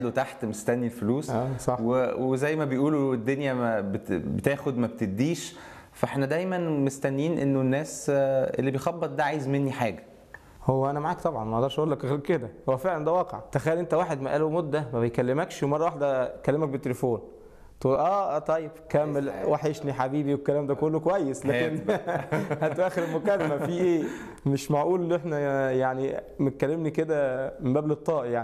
له تحت مستني الفلوس اه صح و- وزي ما بيقولوا الدنيا ما بت- بتاخد ما بتديش فاحنا دايما مستنيين انه الناس آه، اللي بيخبط ده عايز مني حاجه هو انا معاك طبعا ما اقدرش اقول لك غير كده هو فعلا ده واقع تخيل انت واحد بقاله مده ما بيكلمكش ومره واحده كلمك بالتليفون تقول اه, آه طيب كمل وحشني حبيبي والكلام ده كله كويس لكن هات اخر المكالمه في ايه مش معقول ان احنا يعني متكلمني كده من باب للطاق يعني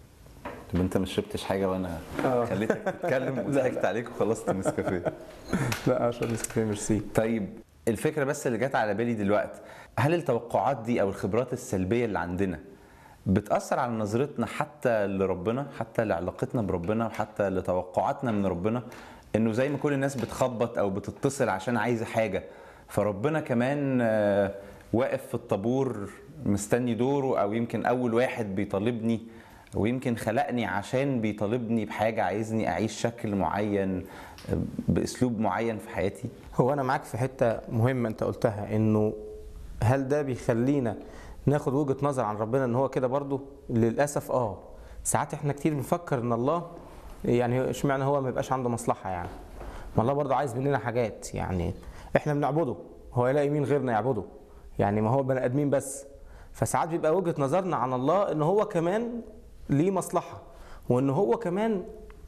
طب انت ما شربتش حاجه وانا آه. خليتك تتكلم وضحكت عليك وخلصت النسكافيه لا عشان نسكافيه ميرسي طيب الفكره بس اللي جت على بالي دلوقتي هل التوقعات دي او الخبرات السلبيه اللي عندنا بتاثر على نظرتنا حتى لربنا حتى لعلاقتنا بربنا وحتى لتوقعاتنا من ربنا انه زي ما كل الناس بتخبط او بتتصل عشان عايزه حاجه فربنا كمان آه، واقف في الطابور مستني دوره او يمكن اول واحد بيطالبني ويمكن خلقني عشان بيطالبني بحاجه عايزني اعيش شكل معين آه، باسلوب معين في حياتي هو انا معاك في حته مهمه انت قلتها انه هل ده بيخلينا ناخد وجهه نظر عن ربنا ان هو كده برضو للاسف اه ساعات احنا كتير بنفكر ان الله يعني اشمعنى هو ما يبقاش عنده مصلحه يعني ما الله برضو عايز مننا حاجات يعني احنا بنعبده هو يلاقي مين غيرنا يعبده يعني ما هو بني ادمين بس فساعات بيبقى وجهه نظرنا عن الله ان هو كمان ليه مصلحه وان هو كمان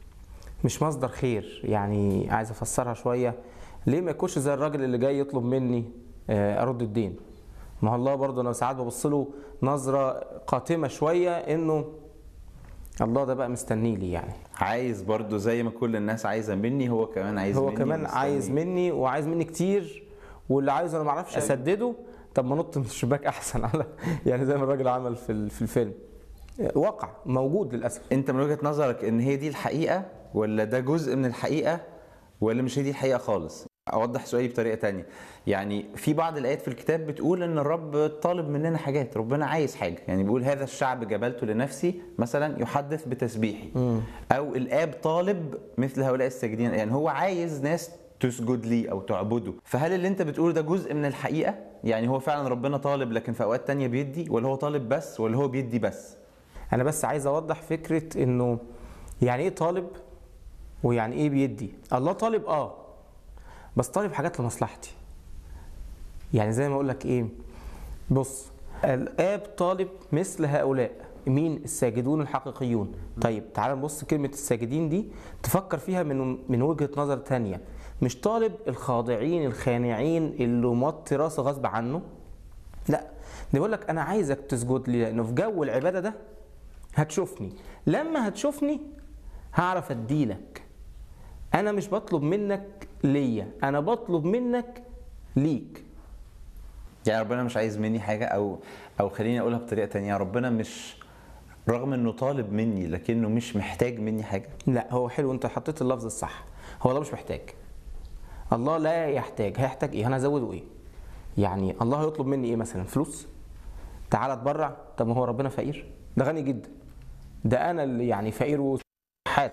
مش مصدر خير يعني عايز افسرها شويه ليه ما يكونش زي الراجل اللي جاي يطلب مني آه، ارد الدين ما هو الله برضه انا ساعات ببص له نظره قاتمه شويه انه الله ده بقى مستني لي يعني عايز برضو زي ما كل الناس عايزه مني هو كمان عايز هو مني كمان ومستني. عايز مني وعايز مني كتير واللي عايزه انا ما اعرفش اسدده طب ما نط من الشباك احسن على يعني زي ما الراجل عمل في ال- في الفيلم واقع موجود للاسف انت من وجهه نظرك ان هي دي الحقيقه ولا ده جزء من الحقيقه ولا مش هي دي الحقيقه خالص اوضح سؤالي بطريقه تانية يعني في بعض الايات في الكتاب بتقول ان الرب طالب مننا حاجات ربنا عايز حاجه يعني بيقول هذا الشعب جبلته لنفسي مثلا يحدث بتسبيحي او الاب طالب مثل هؤلاء الساجدين يعني هو عايز ناس تسجد لي او تعبده فهل اللي انت بتقوله ده جزء من الحقيقه يعني هو فعلا ربنا طالب لكن في اوقات تانية بيدي ولا هو طالب بس ولا هو بيدي بس انا بس عايز اوضح فكره انه يعني ايه طالب ويعني ايه بيدي الله طالب اه بس طالب حاجات لمصلحتي يعني زي ما اقول لك ايه بص الاب طالب مثل هؤلاء مين الساجدون الحقيقيون طيب تعال نبص كلمه الساجدين دي تفكر فيها من من وجهه نظر تانية مش طالب الخاضعين الخانعين اللي موطي راسه غصب عنه لا ده بيقول لك انا عايزك تسجد لي لانه في جو العباده ده هتشوفني لما هتشوفني هعرف اديلك انا مش بطلب منك ليا انا بطلب منك ليك يعني ربنا مش عايز مني حاجة أو أو خليني أقولها بطريقة تانية ربنا مش رغم إنه طالب مني لكنه مش محتاج مني حاجة لا هو حلو انت حطيت اللفظ الصح هو الله مش محتاج الله لا يحتاج هيحتاج ايه انا ازوده ايه يعني الله هيطلب مني ايه مثلا فلوس تعالى اتبرع طب ما هو ربنا فقير ده غني جدا ده انا اللي يعني فقير وحات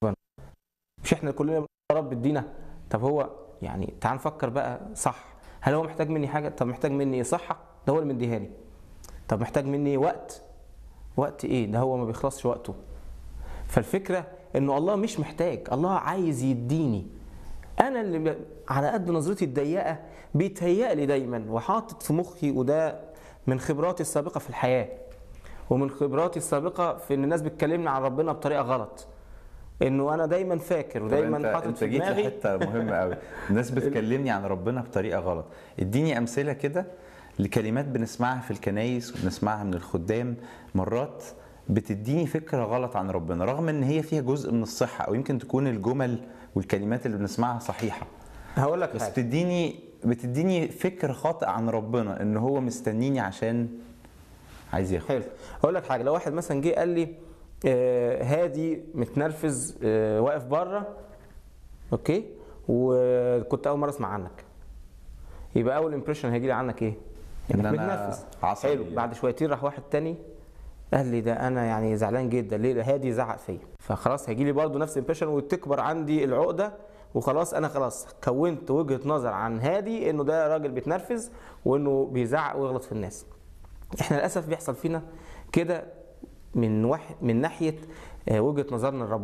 مش احنا كلنا بنقول يا رب ادينا طب هو يعني تعال نفكر بقى صح هل هو محتاج مني حاجه طب محتاج مني ايه صحه ده هو اللي مديها لي طب محتاج مني وقت وقت ايه ده هو ما بيخلصش وقته فالفكره انه الله مش محتاج الله عايز يديني انا اللي ب... على قد نظرتي الضيقه بيتهيأ لي دايما وحاطط في مخي وده من خبراتي السابقه في الحياه ومن خبراتي السابقه في ان الناس بتكلمني عن ربنا بطريقه غلط انه انا دايما فاكر طب ودايما انت, حاطط انت في جيت دماغي لحتة مهمة قوي الناس بتكلمني عن ربنا بطريقة غلط اديني أمثلة كده لكلمات بنسمعها في الكنايس وبنسمعها من الخدام مرات بتديني فكرة غلط عن ربنا رغم ان هي فيها جزء من الصحة او يمكن تكون الجمل والكلمات اللي بنسمعها صحيحة هقول لك بس حاجه بتديني بتديني فكر خاطئ عن ربنا ان هو مستنيني عشان عايز ياخد حلو اقول لك حاجه لو واحد مثلا جه قال لي آه هادي متنرفز آه واقف بره اوكي وكنت اول مره اسمع عنك يبقى اول امبريشن هيجي لي عنك ايه؟ ان انك انا متنرفز عصبي حلو بعد شويتين راح واحد تاني قال لي ده انا يعني زعلان جدا ليه ده هادي زعق فيا فخلاص هيجي لي برضه نفس الامبريشن وتكبر عندي العقده وخلاص انا خلاص كونت وجهه نظر عن هادي انه ده راجل بيتنرفز وانه بيزعق ويغلط في الناس احنا للاسف بيحصل فينا كده من واحد من ناحيه آه، وجهه نظرنا لربنا